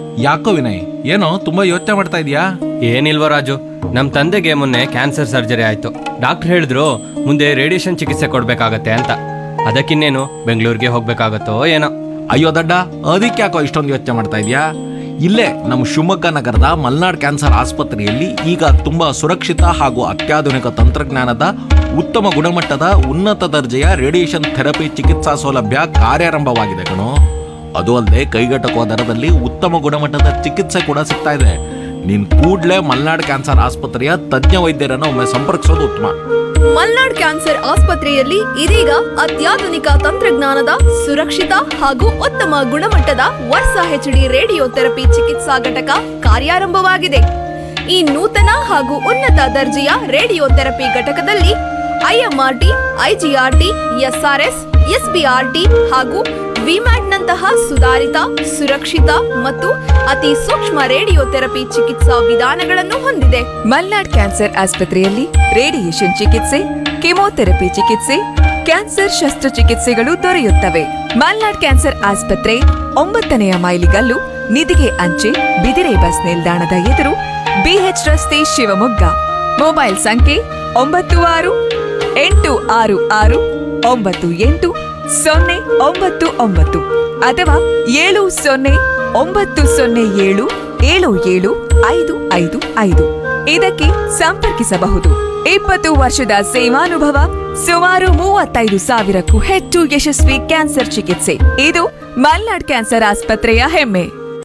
ಯಾಕೋ ವಿನಯ್ ಏನೋ ತುಂಬಾ ಯೋಚನೆ ಮಾಡ್ತಾ ಇದೀಯಾ ಏನಿಲ್ವ ರಾಜು ನಮ್ಮ ತಂದೆಗೆ ಮೊನ್ನೆ ಕ್ಯಾನ್ಸರ್ ಸರ್ಜರಿ ಆಯ್ತು ಡಾಕ್ಟರ್ ಹೇಳಿದ್ರು ಮುಂದೆ ರೇಡಿಯೇಷನ್ ಚಿಕಿತ್ಸೆ ಕೊಡ್ಬೇಕಾಗತ್ತೆ ಅಂತ ಅದಕ್ಕಿನ್ನೇನು ಬೆಂಗಳೂರಿಗೆ ಹೋಗ್ಬೇಕಾಗತ್ತೋ ಏನೋ ಅಯ್ಯೋ ದಡ್ಡ ಅದಕ್ಕೆ ಯಾಕೋ ಇಷ್ಟೊಂದು ಯೋಚನೆ ಮಾಡ್ತಾ ಇದೀಯಾ ಇಲ್ಲೇ ನಮ್ಮ ಶಿವಮೊಗ್ಗ ನಗರದ ಮಲ್ನಾಡ್ ಕ್ಯಾನ್ಸರ್ ಆಸ್ಪತ್ರೆಯಲ್ಲಿ ಈಗ ತುಂಬಾ ಸುರಕ್ಷಿತ ಹಾಗೂ ಅತ್ಯಾಧುನಿಕ ತಂತ್ರಜ್ಞಾನದ ಉತ್ತಮ ಗುಣಮಟ್ಟದ ಉನ್ನತ ದರ್ಜೆಯ ರೇಡಿಯೇಷನ್ ಥೆರಪಿ ಚಿಕಿತ್ಸಾ ಸೌಲಭ್ಯ ಕಾರ್ಯಾರಂಭವಾಗಿದೆ ಕಣೋ ಅದು ಅಲ್ಲದೆ ಕೈಗೆಟಕುವ ದರದಲ್ಲಿ ಉತ್ತಮ ಗುಣಮಟ್ಟದ ಚಿಕಿತ್ಸೆ ಕೂಡ ಸಿಗ್ತಾ ಇದೆ ನೀನ್ ಕೂಡ್ಲೇ ಮಲ್ನಾಡ್ ಕ್ಯಾನ್ಸರ್ ಆಸ್ಪತ್ರೆಯ ತಜ್ಞ ವೈದ್ಯರನ್ನು ಒಮ್ಮೆ ಸಂಪರ್ಕಿಸೋದು ಉತ್ತಮ ಮಲ್ನಾಡ್ ಕ್ಯಾನ್ಸರ್ ಆಸ್ಪತ್ರೆಯಲ್ಲಿ ಇದೀಗ ಅತ್ಯಾಧುನಿಕ ತಂತ್ರಜ್ಞಾನದ ಸುರಕ್ಷಿತ ಹಾಗೂ ಉತ್ತಮ ಗುಣಮಟ್ಟದ ವರ್ಷ ಹೆಚ್ಡಿ ರೇಡಿಯೋ ಥೆರಪಿ ಚಿಕಿತ್ಸಾ ಘಟಕ ಕಾರ್ಯಾರಂಭವಾಗಿದೆ ಈ ನೂತನ ಹಾಗೂ ಉನ್ನತ ದರ್ಜೆಯ ರೇಡಿಯೋ ಥೆರಪಿ ಘಟಕದಲ್ಲಿ ಐಎಂಆರ್ಟಿ ಐಜಿಆರ್ಟಿ ಎಸ್ಆರ್ಎಸ್ ಎಸ್ಬಿಆರ್ಟಿ ಹಾಗೂ ವಿಮ್ಯಾಟ್ನಂತಹ ಸುಧಾರಿತ ಸುರಕ್ಷಿತ ಮತ್ತು ಅತಿ ಸೂಕ್ಷ್ಮ ರೇಡಿಯೋ ಥೆರಪಿ ಚಿಕಿತ್ಸಾ ವಿಧಾನಗಳನ್ನು ಹೊಂದಿದೆ ಮಲ್ನಾಡ್ ಕ್ಯಾನ್ಸರ್ ಆಸ್ಪತ್ರೆಯಲ್ಲಿ ರೇಡಿಯೇಷನ್ ಚಿಕಿತ್ಸೆ ಕೆಮೊಥೆರಪಿ ಚಿಕಿತ್ಸೆ ಕ್ಯಾನ್ಸರ್ ಶಸ್ತ್ರಚಿಕಿತ್ಸೆಗಳು ದೊರೆಯುತ್ತವೆ ಮಲ್ನಾಡ್ ಕ್ಯಾನ್ಸರ್ ಆಸ್ಪತ್ರೆ ಒಂಬತ್ತನೆಯ ಮೈಲಿಗಲ್ಲು ನಿಧಿಗೆ ಅಂಚೆ ಬಿದಿರೆ ಬಸ್ ನಿಲ್ದಾಣದ ಎದುರು ಬಿಎಚ್ ರಸ್ತೆ ಶಿವಮೊಗ್ಗ ಮೊಬೈಲ್ ಸಂಖ್ಯೆ ಒಂಬತ್ತು ಆರು ಎಂಟು ಆರು ಆರು ಒಂಬತ್ತು ಎಂಟು ಸೊನ್ನೆ ಒಂಬತ್ತು ಒಂಬತ್ತು ಅಥವಾ ಏಳು ಸೊನ್ನೆ ಒಂಬತ್ತು ಸೊನ್ನೆ ಏಳು ಏಳು ಏಳು ಐದು ಐದು ಐದು ಇದಕ್ಕೆ ಸಂಪರ್ಕಿಸಬಹುದು ಇಪ್ಪತ್ತು ವರ್ಷದ ಸೇವಾನುಭವ ಸುಮಾರು ಮೂವತ್ತೈದು ಸಾವಿರಕ್ಕೂ ಹೆಚ್ಚು ಯಶಸ್ವಿ ಕ್ಯಾನ್ಸರ್ ಚಿಕಿತ್ಸೆ ಇದು ಮಲ್ನಾಡ್ ಕ್ಯಾನ್ಸರ್ ಆಸ್ಪತ್ರೆಯ ಹೆಮ್ಮೆ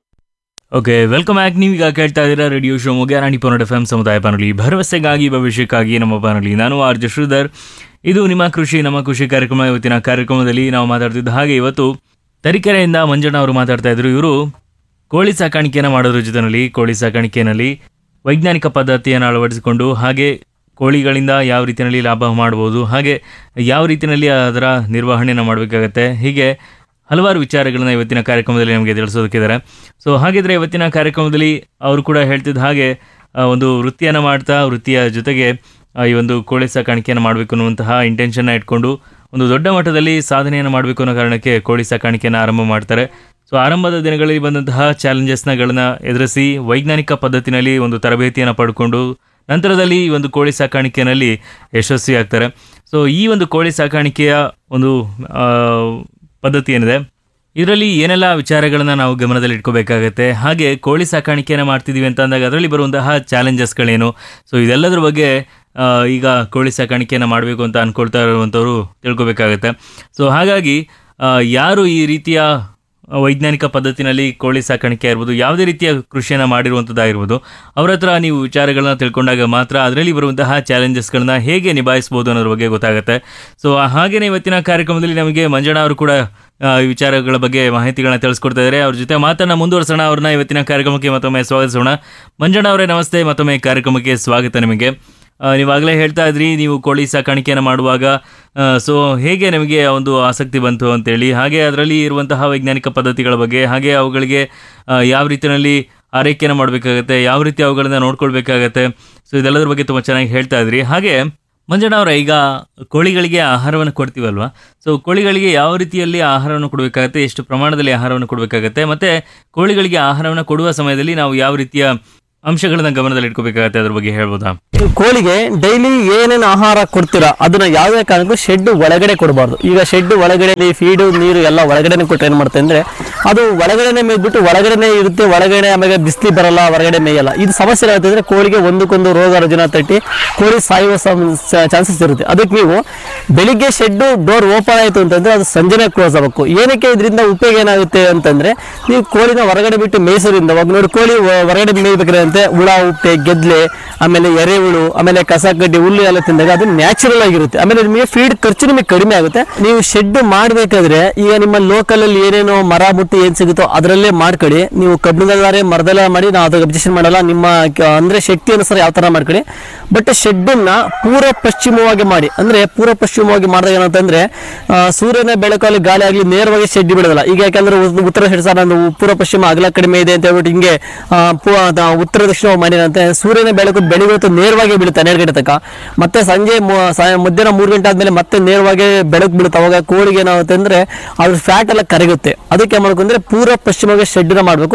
ಓಕೆ ವೆಲ್ಕಮ್ ಬ್ಯಾಕ್ ನೀವೀಗ ಕೇಳ್ತಾ ಇದ್ದೀರಾ ರೇಡಿಯೋ ಶಿವಮೊಗ್ಗ ರಾಣಿ ಪೊನ್ನಡ ಎಫ್ ಎಂ ಸಮುದಾಯ ಬಾನುಲಿ ಭರವಸೆಗಾಗಿ ಭವಿಷ್ಯಕ್ಕಾಗಿ ನಮ್ಮ ಬಾನುಲಿ ನಾನು ಆರ್ ಜೆ ಶ್ರೀಧರ್ ಇದು ನಿಮ್ಮ ಕೃಷಿ ನಮ್ಮ ಕೃಷಿ ಕಾರ್ಯಕ್ರಮ ಇವತ್ತಿನ ಕಾರ್ಯಕ್ರಮದಲ್ಲಿ ನಾವು ಮಾತಾಡ್ತಿದ್ದ ಹಾಗೆ ಇವತ್ತು ತರೀಕೆರೆಯಿಂದ ಮಂಜಣ್ಣ ಅವರು ಮಾತಾಡ್ತಾ ಇದ್ರು ಇವರು ಕೋಳಿ ಸಾಕಾಣಿಕೆಯನ್ನು ಮಾಡೋದ್ರ ಜೊತೆಯಲ್ಲಿ ಕೋಳಿ ಸಾಕಾಣಿಕೆಯಲ್ಲಿ ವೈಜ್ಞಾನಿಕ ಪದ್ಧತಿಯನ್ನು ಅಳವಡಿಸಿಕೊಂಡು ಹಾಗೆ ಕೋಳಿಗಳಿಂದ ಯಾವ ರೀತಿಯಲ್ಲಿ ಲಾಭ ಮಾಡ್ಬೋದು ಹಾಗೆ ಯಾವ ರೀತಿಯಲ್ಲಿ ಅದರ ನಿರ್ವಹಣೆಯನ್ನು ಮಾಡಬೇಕಾಗತ್ತೆ ಹೀಗೆ ಹಲವಾರು ವಿಚಾರಗಳನ್ನ ಇವತ್ತಿನ ಕಾರ್ಯಕ್ರಮದಲ್ಲಿ ನಮಗೆ ತಿಳಿಸೋದಕ್ಕಿದ್ದಾರೆ ಸೊ ಹಾಗಿದ್ರೆ ಇವತ್ತಿನ ಕಾರ್ಯಕ್ರಮದಲ್ಲಿ ಅವರು ಕೂಡ ಹೇಳ್ತಿದ್ದ ಹಾಗೆ ಆ, ಒಂದು ವೃತ್ತಿಯನ್ನು ಮಾಡ್ತಾ ವೃತ್ತಿಯ ಜೊತೆಗೆ ಆ, ಈ ಒಂದು ಕೋಳಿ ಸಾಕಾಣಿಕೆಯನ್ನು ಮಾಡಬೇಕು ಅನ್ನುವಂತಹ ಇಂಟೆನ್ಷನ್ನ ಇಟ್ಕೊಂಡು ಒಂದು ದೊಡ್ಡ ಮಟ್ಟದಲ್ಲಿ ಸಾಧನೆಯನ್ನು ಮಾಡಬೇಕು ಅನ್ನೋ ಕಾರಣಕ್ಕೆ ಕೋಳಿ ಸಾಕಾಣಿಕೆಯನ್ನು ಆರಂಭ ಮಾಡ್ತಾರೆ ಸೊ ಆರಂಭದ ದಿನಗಳಲ್ಲಿ ಬಂದಂತಹ ಚಾಲೆಂಜಸ್ನಗಳನ್ನ ಎದುರಿಸಿ ವೈಜ್ಞಾನಿಕ ಪದ್ಧತಿನಲ್ಲಿ ಒಂದು ತರಬೇತಿಯನ್ನು ಪಡ್ಕೊಂಡು ನಂತರದಲ್ಲಿ ಈ ಒಂದು ಕೋಳಿ ಸಾಕಾಣಿಕೆಯಲ್ಲಿ ಯಶಸ್ವಿ ಆಗ್ತಾರೆ ಸೊ ಈ ಒಂದು ಕೋಳಿ ಸಾಕಾಣಿಕೆಯ ಒಂದು ಆ, ಪದ್ಧತಿ ಏನಿದೆ ಇದರಲ್ಲಿ ಏನೆಲ್ಲ ವಿಚಾರಗಳನ್ನು ನಾವು ಗಮನದಲ್ಲಿ ಇಟ್ಕೋಬೇಕಾಗತ್ತೆ ಹಾಗೆ ಕೋಳಿ ಸಾಕಾಣಿಕೆಯನ್ನು ಮಾಡ್ತಿದ್ದೀವಿ ಅಂತ ಅಂದಾಗ ಅದರಲ್ಲಿ ಬರುವಂತಹ ಚಾಲೆಂಜಸ್ಗಳೇನು ಸೊ ಇದೆಲ್ಲದರ ಬಗ್ಗೆ ಆ, ಈಗ ಕೋಳಿ ಸಾಕಾಣಿಕೆಯನ್ನು ಮಾಡಬೇಕು ಅಂತ ಅಂದ್ಕೊಳ್ತಾ ಇರುವಂಥವ್ರು ತಿಳ್ಕೊಬೇಕಾಗತ್ತೆ ಸೊ ಹಾಗಾಗಿ ಆ, ಯಾರು ಈ ರೀತಿಯ ವೈಜ್ಞಾನಿಕ ಪದ್ಧತಿನಲ್ಲಿ ಕೋಳಿ ಸಾಕಾಣಿಕೆ ಇರ್ಬೋದು ಯಾವುದೇ ರೀತಿಯ ಕೃಷಿಯನ್ನು ಮಾಡಿರುವಂಥದ್ದಾಗಿರ್ಬೋದು ಅವ್ರ ಹತ್ರ ನೀವು ವಿಚಾರಗಳನ್ನ ತಿಳ್ಕೊಂಡಾಗ ಮಾತ್ರ ಅದರಲ್ಲಿ ಬರುವಂತಹ ಚಾಲೆಂಜಸ್ಗಳನ್ನ ಹೇಗೆ ನಿಭಾಯಿಸ್ಬೋದು ಅನ್ನೋದ್ರ ಬಗ್ಗೆ ಗೊತ್ತಾಗುತ್ತೆ ಸೊ ಹಾಗೆಯೇ ಇವತ್ತಿನ ಕಾರ್ಯಕ್ರಮದಲ್ಲಿ ನಮಗೆ ಮಂಜಣ್ಣ ಅವರು ಕೂಡ ಆ, ಈ ವಿಚಾರಗಳ ಬಗ್ಗೆ ಮಾಹಿತಿಗಳನ್ನ ತಿಳಿಸ್ಕೊಡ್ತಾ ಇದ್ದಾರೆ ಅವ್ರ ಜೊತೆ ಮಾತನ್ನ ಮುಂದುವರಿಸೋಣ ಅವ್ರನ್ನ ಇವತ್ತಿನ ಕಾರ್ಯಕ್ರಮಕ್ಕೆ ಮತ್ತೊಮ್ಮೆ ಸ್ವಾಗತಿಸೋಣ ಮಂಜಣ್ಣ ಅವರೇ ನಮಸ್ತೆ ಮತ್ತೊಮ್ಮೆ ಕಾರ್ಯಕ್ರಮಕ್ಕೆ ಸ್ವಾಗತ ನಿಮಗೆ ಆ, ನೀವಾಗಲೇ ಹೇಳ್ತಾ ಇದ್ರಿ ನೀವು ಕೋಳಿ ಸಾಕಾಣಿಕೆಯನ್ನು ಮಾಡುವಾಗ ಸೊ ಹೇಗೆ ನಿಮಗೆ ಆ ಒಂದು ಆಸಕ್ತಿ ಬಂತು ಅಂತೇಳಿ ಹಾಗೆ ಅದರಲ್ಲಿ ಇರುವಂತಹ ವೈಜ್ಞಾನಿಕ ಪದ್ಧತಿಗಳ ಬಗ್ಗೆ ಹಾಗೆ ಅವುಗಳಿಗೆ ಆ, ಯಾವ ರೀತಿಯಲ್ಲಿ ಆರೈಕೆಯನ್ನು ಮಾಡಬೇಕಾಗತ್ತೆ ಯಾವ ರೀತಿ ಅವುಗಳನ್ನ ನೋಡ್ಕೊಳ್ಬೇಕಾಗತ್ತೆ ಸೊ ಇದೆಲ್ಲದರ ಬಗ್ಗೆ ತುಂಬ ಚೆನ್ನಾಗಿ ಹೇಳ್ತಾ ಇದ್ರಿ ಹಾಗೆ ಮಂಜಣ್ಣ ಅವರ ಈಗ ಕೋಳಿಗಳಿಗೆ ಆಹಾರವನ್ನು ಕೊಡ್ತೀವಲ್ವಾ ಸೊ ಕೋಳಿಗಳಿಗೆ ಯಾವ ರೀತಿಯಲ್ಲಿ ಆಹಾರವನ್ನು ಕೊಡಬೇಕಾಗತ್ತೆ ಎಷ್ಟು ಪ್ರಮಾಣದಲ್ಲಿ ಆಹಾರವನ್ನು ಕೊಡಬೇಕಾಗತ್ತೆ ಮತ್ತೆ ಕೋಳಿಗಳಿಗೆ ಆಹಾರವನ್ನು ಕೊಡುವ ಸಮಯದಲ್ಲಿ ನಾವು ಯಾವ ರೀತಿಯ ಅಂಶಗಳನ್ನ ಗಮನದಲ್ಲಿ ಇಟ್ಕೋಬೇಕಾಗತ್ತೆ ಅದ್ರ ಬಗ್ಗೆ ಹೇಳ್ಬೋದಾ ನೀವು ಕೋಳಿಗೆ ಡೈಲಿ ಏನೇನು ಆಹಾರ ಕೊಡ್ತೀರಾ ಅದನ್ನ ಯಾವುದೇ ಕಾರಣಕ್ಕೂ ಶೆಡ್ ಒಳಗಡೆ ಕೊಡಬಾರ್ದು ಈಗ ಶೆಡ್ ಒಳಗಡೆ ಫೀಡು ನೀರು ಎಲ್ಲ ಒಳಗಡೆನೆ ಕೊಟ್ಟರೆ ಏನು ಮಾಡುತ್ತೆ ಅಂದ್ರೆ ಅದು ಒಳಗಡೆನೆ ಮೇಯ್ಬಿಟ್ಟು ಒಳಗಡೆನೆ ಇರುತ್ತೆ ಒಳಗಡೆ ಆಮೇಲೆ ಬಿಸಿಲಿ ಬರಲ್ಲ ಹೊರಗಡೆ ಮೇಯಲ್ಲ ಇದು ಸಮಸ್ಯೆ ಏನಾಗುತ್ತೆ ಅಂದ್ರೆ ಕೋಳಿಗೆ ಒಂದಕ್ಕೊಂದು ರೋಗ ರುಜಿನ ತಟ್ಟಿ ಕೋಳಿ ಸಾಯುವ ಚಾನ್ಸಸ್ ಇರುತ್ತೆ ಅದಕ್ಕೆ ನೀವು ಬೆಳಿಗ್ಗೆ ಶೆಡ್ ಡೋರ್ ಓಪನ್ ಆಯಿತು ಅಂತಂದ್ರೆ ಅದು ಸಂಜೆನೆ ಕ್ಲೋಸ್ ಆಗಬೇಕು ಏನಕ್ಕೆ ಇದರಿಂದ ಉಪಯೋಗ ಏನಾಗುತ್ತೆ ಅಂತಂದ್ರೆ ನೀವು ಕೋಳಿನ ಹೊರಗಡೆ ಬಿಟ್ಟು ಮೇಯಿಸೋದ್ರಿಂದ ಇವಾಗ ನೋಡಿ ಕೋಳಿ ಹೊ- ಹೊರಗಡೆ ಮೇಯ್ಬೇಕಾದ್ರೆ ಅಂತೆ ಹುಳ ಉಪ್ಪೆ ಗೆದ್ಲೆ ಆಮೇಲೆ ಎರೆಹುಳು ಆಮೇಲೆ ಕಸ ಕಡ್ಡಿ ಹುಲ್ಲು ಎಲ್ಲ ತಿಂದಾಗ ಅದು ನ್ಯಾಚುರಲ್ ಆಗಿರುತ್ತೆ ಆಮೇಲೆ ನಿಮಗೆ ಫೀಡ್ ಖರ್ಚು ನಿಮಗೆ ಕಡಿಮೆ ಆಗುತ್ತೆ ನೀವು ಶೆಡ್ ಮಾಡಬೇಕಾದ್ರೆ ಈಗ ನಿಮ್ಮ ಲೋಕಲ್ ಅಲ್ಲಿ ಏನೇನೋ ಮರ ಮುಟ್ಟಿ ಏನ್ ಸಿಗುತ್ತೋ ಅದರಲ್ಲೇ ಮಾಡ್ಕೊಳ್ಳಿ ನೀವು ಕಬ್ಬಿಣದಲ್ಲಾರೆ ಮರದಲ್ಲ ಮಾಡಿ ನಾವು ಅದಕ್ಕೆ ಅಬ್ಜೆಕ್ಷನ್ ಮಾಡಲ್ಲ ನಿಮ್ಮ ಕ- ಅಂದ್ರೆ ಶಕ್ತಿ ಅನುಸಾರ ಯಾವ ತರ ಮಾಡ್ಕೊಳ್ಳಿ ಬಟ್ ಶೆಡ್ಡನ್ನ ಪೂರ್ವ ಪಶ್ಚಿಮವಾಗಿ ಮಾಡಿ ಅಂದ್ರೆ ಪೂರ್ವ ಪಶ್ಚಿಮವಾಗಿ ಮಾಡಿದಾಗ ಏನಂತಂದ್ರೆ ಆ, ಸೂರ್ಯನ ಬೆಳಕಲ್ಲಿ ಗಾಳಿ ಆಗಲಿ ನೇರವಾಗಿ ಶೆಡ್ ಬಿಡೋದಿಲ್ಲ ಈಗ ಯಾಕಂದ್ರೆ ಉ- ಉತ್ತರ ಸೈಡ್ ಸರ್ ನಂದು ಪೂರ್ವ ಪಶ್ಚಿಮ ಅಗಲ ಕಡಿಮೆ ಇದೆ ಅಂತ ಹೇಳ್ಬಿಟ್ಟು ಹಿಂಗೆ ಆ, ಪೂ- ಅದ ಉತ್ತರ ದಕ್ಷಿಣ ಮಾಡಿರಂತೆ ಸೂರ್ಯನ ಬೆಳಕು ಬೆಳಿಗ್ಗೆ ಹೊತ್ತು ನೇರವಾಗಿ ಬೀಳುತ್ತೆ ಹನ್ನೆರಡು ಗಂಟೆ ತನಕ ಮತ್ತೆ ಸಂಜೆ ಮು- ಸಾಯ- ಮಧ್ಯಾಹ್ನ ಮೂರು ಗಂಟೆ ಆದ್ಮೇಲೆ ಮತ್ತೆ ನೇರವಾಗಿ ಬೆಳಕು ಬೀಳುತ್ತೆ ಅವಾಗ ಕೋಳಿಗೆ ಏನಾಗುತ್ತೆ ಅಂದ್ರೆ ಅದ್ರ ಫ್ಯಾಟ್ ಎಲ್ಲ ಕರಗುತ್ತೆ ಅದಕ್ಕೆ ಏನ್ ಮಾಡ್ಬೇಕು ಅಂದ್ರೆ ಪೂರ್ವ ಪಶ್ಚಿಮವಾಗಿ ಶೆಡ್ ಮಾಡಬೇಕು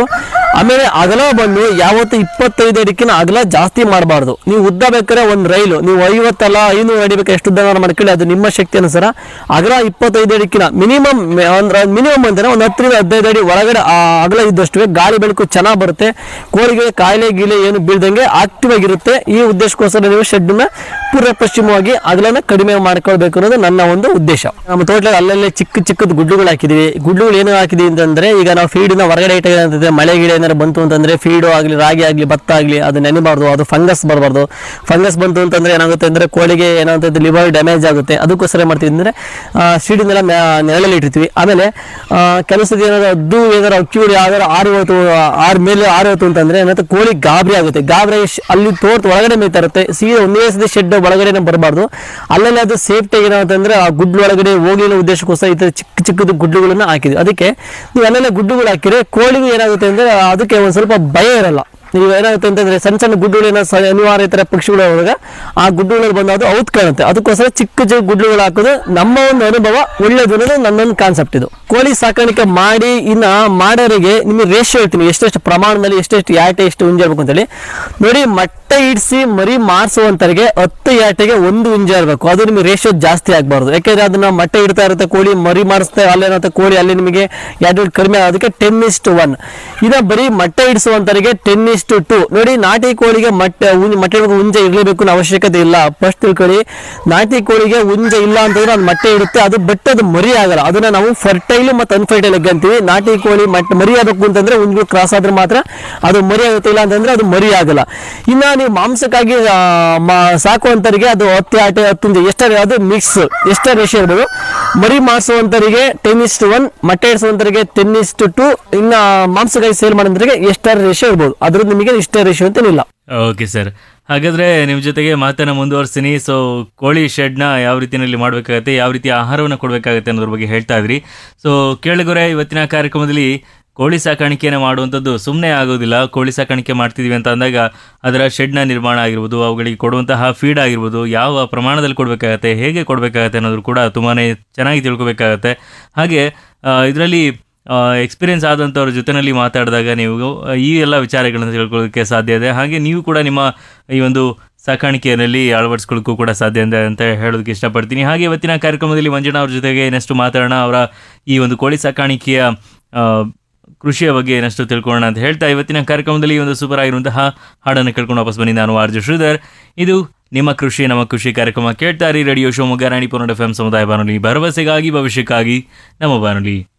ಆಮೇಲೆ ಅಗಲ ಬಂದು ಯಾವತ್ತು ಇಪ್ಪತ್ತೈದು ಅಡಿಕಿನ ಅಗಲ ಜಾಸ್ತಿ ಮಾಡಬಾರ್ದು ನೀವು ಉದ್ದ ಬೇಕಾದ್ರೆ ಒಂದು ರೈಲು ನೀವು ಐವತ್ತಲ್ಲ ಐನೂರು ಅಡಿ ಬೇಕು ಎಷ್ಟು ಉದ್ದ ಮಾಡ್ಕೊಳ್ಳಿ ಅದು ನಿಮ್ಮ ಶಕ್ತಿ ಅನುಸಾರ ಅಗಲ ಇಪ್ಪತ್ತೈದು ಅಡಿಕಿನ ಮಿನಿಮಮ್ ಅಂದ್ರೆ ಮಿನಿಮಮ್ ಅಂತಾನೆ ಒಂದು ಹತ್ತರಿಂದ ಹದಿನೈದು ಅಡಿ ಒಳಗಡೆ ಆ ಅಗಲ ಇದ್ದಷ್ಟು ಗಾಳಿ ಬೆಳಕು ಚೆನ್ನಾಗಿ ಬರುತ್ತೆ ಕೋಳಿಗೆ ಕಾಯಿಲೆ ಗೀಲೆ ಏನು ಬೀಳ್ದಂಗೆ ಆಕ್ಟಿವ್ ಆಗಿರುತ್ತೆ ಈ ಉದ್ದೇಶಕ್ಕೋಸ್ಕರ ನೀವು ಶೆಡ್ನ ಪೂರ್ವ ಪಶ್ಚಿಮವಾಗಿ ಅಗಲನ ಕಡಿಮೆ ಮಾಡ್ಕೊಳ್ಬೇಕು ಅನ್ನೋದು ನನ್ನ ಒಂದು ಉದ್ದೇಶ ನಮ್ಮ ತೋಟದಲ್ಲಿ ಅಲ್ಲಲ್ಲೇ ಚಿಕ್ಕ ಚಿಕ್ಕದ ಗುಡ್ಡುಗಳು ಹಾಕಿದೀವಿ ಗುಡ್ಡುಗಳು ಏನು ಹಾಕಿದೀವಿ ಅಂತಂದ್ರೆ ಈಗ ನಾವು ಫೀಡ್ನ ಹೊರಗಡೆ ಇಟ್ಟಾಗ ಅಂತಂದ್ರೆ ಮಳೆ ಗಿಡ ಏನಾದ್ರು ಬಂತು ಅಂತಂದ್ರೆ ಫೀಡು ಆಗಲಿ ರಾಗಿ ಆಗಲಿ ಭತ್ತ ಆಗಲಿ ಅದು ನೆನೆಬಾರ್ದು ಅದು ಫಂಗಸ್ ಬರಬಾರ್ದು ಫಂಗಸ್ ಬಂತು ಅಂತಂದ್ರೆ ಏನಾಗುತ್ತೆ ಅಂದ್ರೆ ಕೋಳಿಗೆ ಏನಾಗುತ್ತೆ ಲಿವರ್ ಡ್ಯಾಮೇಜ್ ಆಗುತ್ತೆ ಅದಕ್ಕೋಸ್ಕರ ಏನ್ ಮಾಡ್ತೀವಿ ಅಂದ್ರೆ ಸೀಡಿನೆಲ್ಲ ನೆರಳಲ್ಲಿ ಇಟ್ಟಿರ್ತೀವಿ ಆಮೇಲೆ ಆ, ಕೆಲವು ಸತಿ ಏನಾದ್ರು ಅದು ಏನಾದ್ರು ಅಕ್ಕಿಗಳು ಯಾವ್ದಾರು ಆರು ಹೊತ್ತು ಆರು ಮೇಲೆ ಆರು ಹೊತ್ತು ಅಂತಂದ್ರೆ ಏನಾಗುತ್ತೆ ಕೋಳಿ ಗಾಬರಿ ಆಗುತ್ತೆ ಗಾಬರಿ ಆಗಿ ಶ್- ಅಲ್ಲಿ ತೋಟ ಒಳಗಡೆ ಮೇಯ್ತಾ ಇರುತ್ತೆ ಸೀದಾ ಒಂದೇ ಸತಿ ಶೆಡ್ ಒಳಗಡೆ ಬರಬಾರ್ದು ಅಲ್ಲಲ್ಲಿ ಅದು ಸೇಫ್ಟಿ ಏನಾಗುತ್ತೆ ಆ ಗುಡ್ಡು ಒಳಗಡೆ ಹೋಗಿರೋ ಉದ್ದೇಶಕ್ಕೋಸ್ಕರ ಈ ಥರ ಚಿಕ್ಕ ಚಿಕ್ಕದು ಗುಡ್ಡುಗಳನ್ನ ಹಾಕಿದ್ವಿ ಅದಕ್ಕೆ ನೀವು ಅಲ್ಲೆಲ್ಲ ಗುಡ್ಡುಗಳು ಹಾಕಿದ್ರೆ ಕೋಳಿಗೂ ಏನಾಗುತ್ತೆ ಅಂದ್ರೆ ಅದಕ್ಕೆ ಒಂದು ಸ್ವಲ್ಪ ಭಯ ಇರಲ್ಲ ನೀವು ಏನಾಗುತ್ತೆ ಅಂತಂದ್ರೆ ಸಣ್ಣ ಸಣ್ಣ ಗುಡ್ಡುಗಳೇನ ಅನಿವಾರ್ಯ ಥರ ಪಕ್ಷಿಗಳು ಹೋದಾಗ ಆ ಗುಡ್ಡುಗಳಲ್ಲಿ ಬಂದು ಅದು ಔತ್ ಕಾಣುತ್ತೆ ಅದಕ್ಕೋಸ್ಕರ ಚಿಕ್ಕ ಚಿಕ್ಕ ಗುಡ್ಡುಗಳು ಹಾಕೋದು ನಮ್ಮ ಒಂದು ಅನುಭವ ಒಳ್ಳೇದು ಅನ್ನೋದು ನನ್ನೊಂದು ಕಾನ್ಸೆಪ್ಟ್ ಇದು ಕೋಳಿ ಸಾಕಾಣಿಕೆ ಮಾಡಿ ಇನ್ನ ಮಾಡೋರಿಗೆ ನಿಮಗೆ ರೇಷಿಯೋ ಹೇಳ್ತೀನಿ ಎಷ್ಟೆಷ್ಟು ಪ್ರಮಾಣದಲ್ಲಿ ಎಷ್ಟೆಷ್ಟು ಯಾಟೆ ಎಷ್ಟು ಹುಂಜ ಇರ್ಬೇಕು ಅಂತೇಳಿ ನೋಡಿ ಮೊಟ್ಟೆ ಇಡಿಸಿ ಮರಿ ಮಾರಿಸುವಂತರಿಗೆ ಹತ್ತು ಯಾಟೆಗೆ ಒಂದು ಹುಂಜ ಇರಬೇಕು ಅದು ನಿಮಗೆ ರೇಷಿಯೋ ಜಾಸ್ತಿ ಆಗಬಾರ್ದು ಯಾಕೆಂದ್ರೆ ಅದನ್ನ ಮೊಟ್ಟೆ ಇಡ್ತಾ ಇರುತ್ತೆ ಕೋಳಿ ಮರಿ ಮಾರಿಸ್ತಾ ಅಲ್ಲೇನಾಗುತ್ತೆ ಕೋಳಿ ಅಲ್ಲಿ ನಿಮಗೆ ಯಾಟೆ ಕಡಿಮೆ ಆಗೋದಕ್ಕೆ ಟೆನ್ ಇಸ್ಟ್ ಒನ್ ಇದ ಬರೀ ಮೊಟ್ಟೆ ಇಡಿಸುವಂತರಿಗೆ ಟೆನ್ ಇಸ್ಟ್ ಟು ನೋಡಿ ನಾಟಿ ಕೋಳಿಗೆ ಮೊಟ್ಟೆ ಹುಂ- ಮೊಟ್ಟೆ ಇಡ್ಬೇಕು, ಹುಂಜ ಇರಲೇಬೇಕು ಅನ್ನೋ ಅವಶ್ಯಕತೆ ಇಲ್ಲ ಫಸ್ಟ್ ತಿಳ್ಕೊಳ್ಳಿ ನಾಟಿ ಕೋಳಿಗೆ ಹುಂಜ ಇಲ್ಲ ಅಂತಂದ್ರೆ ಅದು ಮೊಟ್ಟೆ ಇಡುತ್ತೆ ಅದು ಬಟ್ ಅದು ಮರಿ ಆಗಲ್ಲ ಅದನ್ನ ನಾವು ಫರ್ಟೈಲ್ ಮತ್ತು ಅನ್ಫರ್ಟೈಲ್ ಎಗ್ ಅಂತೀವಿ ನಾಟಿ ಕೋಳಿ ಮೊಟ್ಟೆ ಮರಿ ಆಗಬೇಕು ಅಂತಂದ್ರೆ ಹುಂಜು ಕ್ರಾಸ್ ಆದ್ರೆ ಮಾತ್ರ ಅದು ಮರಿ ಆಗುತ್ತೆ ಇಲ್ಲ ಅಂತಂದ್ರೆ ಅದು ಮರಿ ಆಗಲ್ಲ ಇನ್ನ ನೀವು ಮಾಂಸಕ್ಕಾಗಿ ಆ, ಮ- ಸಾಕುವಂತರಿಗೆ ಅದು ಹತ್ತು ಆಟೆ ಹತ್ತು ಎಷ್ಟರ ಅದು ಮಿಕ್ಸ್ ಎಷ್ಟ ರೇಷಿಯೋ ಇರ್ಬೋದು ಮರಿ ಮಾಡಿಸುವಂತರಿಗೆ ಟೆನ್ ಇಸ್ಟ್ ಒನ್ ಮೊಟ್ಟೆ ಇಡಿಸುವಂತರಿಗೆ ಟೆನ್ ಇಸ್ಟ್ ಟು ಇನ್ನ ಮಾಂಸಕ್ಕಾಗಿ ಸೇಲ್ ಮಾಡೋಂತರಿಗೆ ಎಷ್ಟರ ರೇಷಿಯೋ ಇರ್ಬೋದು ಅದ್ರದ್ದು ನಿಮಗೆ ಇಷ್ಟೇ ರೇಷಿಯೋ ಅಂತೇನಿಲ್ಲ ಓಕೆ ಸರ್ ಹಾಗಾದ್ರೆ ನಿಮ್ಮ ಜೊತೆಗೆ ಮಾತನ್ನ ಮುಂದುವರಿಸ್ತೀನಿ ಸೊ ಕೋಳಿ ಶೆಡ್ನ ಯಾವ ರೀತಿಯಲ್ಲಿ ಮಾಡಬೇಕಾಗತ್ತೆ ಯಾವ ರೀತಿ ಆಹಾರವನ್ನು ಕೊಡಬೇಕಾಗತ್ತೆ ಅನ್ನೋದ್ರ ಬಗ್ಗೆ ಹೇಳ್ತಾ ಇದ್ರಿ ಸೊ ಕೇಳಿಗೊರೆ ಇವತ್ತಿನ ಕಾರ್ಯಕ್ರಮದಲ್ಲಿ ಕೋಳಿ ಸಾಕಾಣಿಕೆಯನ್ನು ಮಾಡುವಂಥದ್ದು ಸುಮ್ಮನೆ ಆಗೋದಿಲ್ಲ ಕೋಳಿ ಸಾಕಾಣಿಕೆ ಮಾಡ್ತಿದೀವಿ ಅಂತ ಅಂದಾಗ ಅದರ ಶೆಡ್ನ ನಿರ್ಮಾಣ ಆಗಿರ್ಬೋದು ಅವುಗಳಿಗೆ ಕೊಡುವಂತಹ ಫೀಡ್ ಆಗಿರ್ಬೋದು ಯಾವ ಪ್ರಮಾಣದಲ್ಲಿ ಕೊಡಬೇಕಾಗತ್ತೆ ಹೇಗೆ ಕೊಡಬೇಕಾಗತ್ತೆ ಅನ್ನೋದು ಕೂಡ ತುಂಬಾ ಚೆನ್ನಾಗಿ ತಿಳ್ಕೊಬೇಕಾಗತ್ತೆ ಹಾಗೆ ಇದರಲ್ಲಿ ಎಕ್ಸ್ಪೀರಿಯನ್ಸ್ ಆದಂಥವ್ರ ಜೊತೆಯಲ್ಲಿ ಮಾತಾಡಿದಾಗ ನೀವು ಆ, ಈ ಎಲ್ಲ ವಿಚಾರಗಳನ್ನು ತಿಳ್ಕೊಳ್ಳೋದಕ್ಕೆ ಸಾಧ್ಯ ಇದೆ ಹಾಗೆ ನೀವು ಕೂಡ ನಿಮ್ಮ ಈ ಒಂದು ಸಾಕಾಣಿಕೆಯಲ್ಲಿ ಅಳವಡಿಸ್ಕೊಳ್ಳೋಕ್ಕೂ ಕೂಡ ಸಾಧ್ಯ ಇದೆ ಅಂತ ಹೇಳೋದಕ್ಕೆ ಇಷ್ಟಪಡ್ತೀನಿ ಹಾಗೆ ಇವತ್ತಿನ ಕಾರ್ಯಕ್ರಮದಲ್ಲಿ ಮಂಜಣ್ಣ ಅವ್ರ ಜೊತೆಗೆ ಇನ್ನಷ್ಟು ಮಾತಾಡೋಣ ಅವರ ಈ ಒಂದು ಕೋಳಿ ಸಾಕಾಣಿಕೆಯ ಆ, ಕೃಷಿಯ ಬಗ್ಗೆ ಏನಷ್ಟು ತಿಳ್ಕೊಳ್ಳೋಣ ಅಂತ ಹೇಳ್ತಾ ಇವತ್ತಿನ ಕಾರ್ಯಕ್ರಮದಲ್ಲಿ ಈ ಒಂದು ಸೂಪರ್ ಆಗಿರುವಂತಹ ಹಾಡನ್ನು ಕೇಳ್ಕೊಂಡು ವಾಪಸ್ ಬನ್ನಿ ನಾನು ಆರ್ಜು ಶ್ರೀಧರ್ ಇದು ನಿಮ್ಮ ಕೃಷಿ ನಮ್ಮ ಕೃಷಿ ಕಾರ್ಯಕ್ರಮ ಕೇಳ್ತಾ ಇರಿ ರೇಡಿಯೋ ಶಿವಮೊಗ್ಗ ರಾಣಿಪುರ ಎಫ್ ಎಂ ಸಮುದಾಯ ಬಾನುಲಿ ಭರವಸೆಗಾಗಿ ಭವಿಷ್ಯಕ್ಕಾಗಿ ನಮ್ಮ ಬಾನುಲಿ